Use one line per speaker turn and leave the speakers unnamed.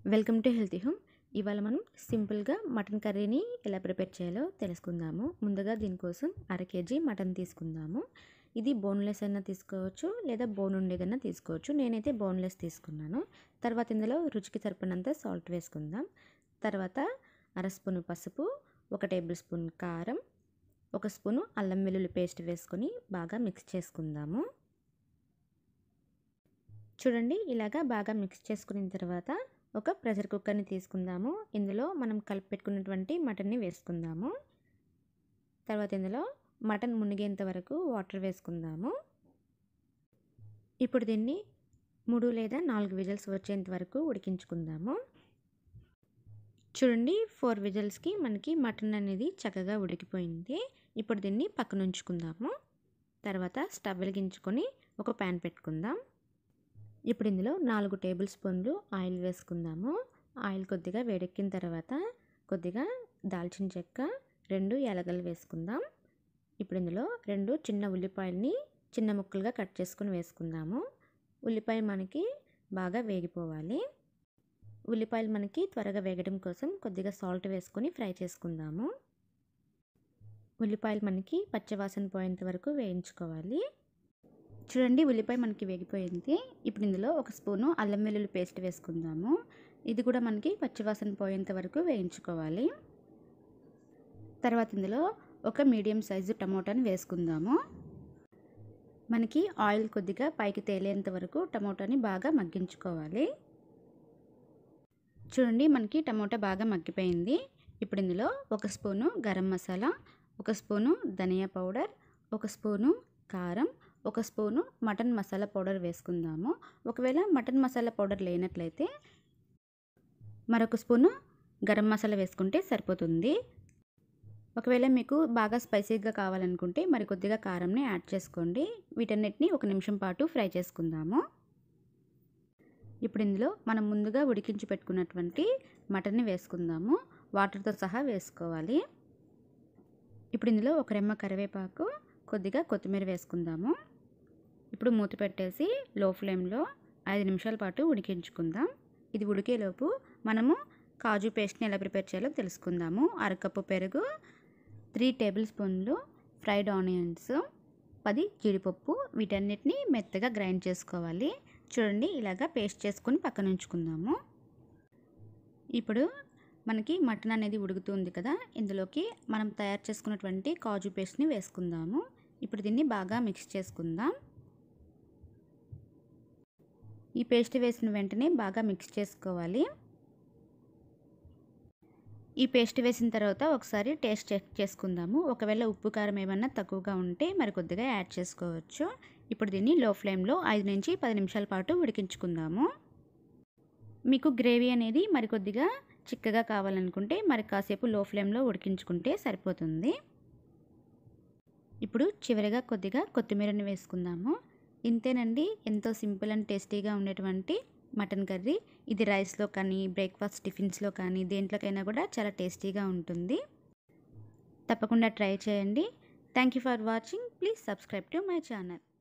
welcome to healthy home ఇవాళ మనం సింపుల్గా మటన్ కర్రీని ఎలా ప్రిపేర్ చేయాలో తెలుసుకుందాము ముందుగా దీనికోసం అర కేజీ మటన్ తీసుకుందాము ఇది బోన్లెస్ అయినా తీసుకోవచ్చు లేదా బోన్ ఉండేదన్నా తీసుకోవచ్చు నేనైతే బోన్లెస్ తీసుకున్నాను తర్వాత ఇందులో రుచికి సరిపడినంత సాల్ట్ వేసుకుందాం తర్వాత అర స్పూను పసుపు ఒక టేబుల్ స్పూన్ కారం ఒక స్పూను అల్లం వెల్లుల్లి పేస్ట్ వేసుకొని బాగా మిక్స్ చేసుకుందాము చూడండి ఇలాగా బాగా మిక్స్ చేసుకున్న తర్వాత ఒక ప్రెషర్ కుక్కర్ని తీసుకుందాము ఇందులో మనం కలిపి పెట్టుకున్నటువంటి మటన్ని వేసుకుందాము తర్వాత ఇందులో మటన్ మునిగేంత వరకు వాటర్ వేసుకుందాము ఇప్పుడు దీన్ని మూడు లేదా నాలుగు విజిల్స్ వచ్చేంత వరకు ఉడికించుకుందాము చూడండి ఫోర్ విజిల్స్కి మనకి మటన్ అనేది చక్కగా ఉడికిపోయింది ఇప్పుడు దీన్ని పక్కన ఉంచుకుందాము తర్వాత స్టవ్ వెలిగించుకొని ఒక ప్యాన్ పెట్టుకుందాం ఇప్పుడు ఇందులో నాలుగు టేబుల్ స్పూన్లు ఆయిల్ వేసుకుందాము ఆయిల్ కొద్దిగా వేడెక్కిన తర్వాత కొద్దిగా దాల్చిన చెక్క రెండు యాలగలు వేసుకుందాం ఇప్పుడు ఇందులో రెండు చిన్న ఉల్లిపాయలని చిన్న ముక్కలుగా కట్ చేసుకుని వేసుకుందాము ఉల్లిపాయ మనకి బాగా వేగిపోవాలి ఉల్లిపాయలు మనకి త్వరగా వేగడం కోసం కొద్దిగా సాల్ట్ వేసుకొని ఫ్రై చేసుకుందాము ఉల్లిపాయలు మనకి పచ్చవాసన పోయేంత వరకు వేయించుకోవాలి చూడండి ఉల్లిపాయ మనకి వేగిపోయింది ఇప్పుడు ఇందులో ఒక స్పూను అల్లం వెల్లుల్లి పేస్ట్ వేసుకుందాము ఇది కూడా మనకి పచ్చివాసన పోయేంత వరకు వేయించుకోవాలి తర్వాత ఇందులో ఒక మీడియం సైజు టమోటాని వేసుకుందాము మనకి ఆయిల్ కొద్దిగా పైకి తేలేంత వరకు టమోటాని బాగా మగ్గించుకోవాలి చూడండి మనకి టమోటా బాగా మగ్గిపోయింది ఇప్పుడు ఇందులో ఒక స్పూను గరం మసాలా ఒక స్పూను ధనియా పౌడర్ ఒక స్పూను కారం ఒక స్పూను మటన్ మసాలా పౌడర్ వేసుకుందాము ఒకవేళ మటన్ మసాలా పౌడర్ లేనట్లయితే మరొక స్పూను గరం మసాలా వేసుకుంటే సరిపోతుంది ఒకవేళ మీకు బాగా స్పైసీగా కావాలనుకుంటే మరి కొద్దిగా కారంని యాడ్ చేసుకోండి వీటన్నిటిని ఒక నిమిషం పాటు ఫ్రై చేసుకుందాము ఇప్పుడు ఇందులో మనం ముందుగా ఉడికించి పెట్టుకున్నటువంటి మటన్ని వేసుకుందాము వాటర్తో సహా వేసుకోవాలి ఇప్పుడు ఇందులో ఒక రెమ్మ కరివేపాకు కొద్దిగా కొత్తిమీర వేసుకుందాము ఇప్పుడు మూత పెట్టేసి లో ఫ్లేమ్లో ఐదు నిమిషాల పాటు ఉడికించుకుందాం ఇది ఉడికేలోపు మనము కాజు పేస్ట్ని ఎలా ప్రిపేర్ చేయాలో తెలుసుకుందాము అరకప్పు పెరుగు త్రీ టేబుల్ స్పూన్లు ఫ్రైడ్ ఆనియన్స్ పది జీడిపప్పు వీటన్నిటిని మెత్తగా గ్రైండ్ చేసుకోవాలి చూడండి ఇలాగా పేస్ట్ చేసుకొని పక్కన ఉంచుకుందాము ఇప్పుడు మనకి మటన్ అనేది ఉడుకుతుంది కదా ఇందులోకి మనం తయారు చేసుకున్నటువంటి కాజు పేస్ట్ని వేసుకుందాము ఇప్పుడు దీన్ని బాగా మిక్స్ చేసుకుందాం ఈ పేస్ట్ వేసిన వెంటనే బాగా మిక్స్ చేసుకోవాలి ఈ పేస్ట్ వేసిన తర్వాత ఒకసారి టేస్ట్ చెక్ చేసుకుందాము ఒకవేళ ఉప్పు కారం ఏమన్నా తక్కువగా ఉంటే మరి కొద్దిగా యాడ్ చేసుకోవచ్చు ఇప్పుడు దీన్ని లో ఫ్లేమ్లో ఐదు నుంచి పది నిమిషాల పాటు ఉడికించుకుందాము మీకు గ్రేవీ అనేది మరి కొద్దిగా చిక్కగా కావాలనుకుంటే మరి కాసేపు లో ఫ్లేమ్లో ఉడికించుకుంటే సరిపోతుంది ఇప్పుడు చివరిగా కొద్దిగా కొత్తిమీరని వేసుకుందాము ఇంతేనండి ఎంతో సింపుల్ అండ్ టేస్టీగా ఉండేటువంటి మటన్ కర్రీ ఇది రైస్లో కానీ బ్రేక్ఫాస్ట్ టిఫిన్స్లో కానీ దేంట్లోకైనా కూడా చాలా టేస్టీగా ఉంటుంది తప్పకుండా ట్రై చేయండి thank you for watching please subscribe to my channel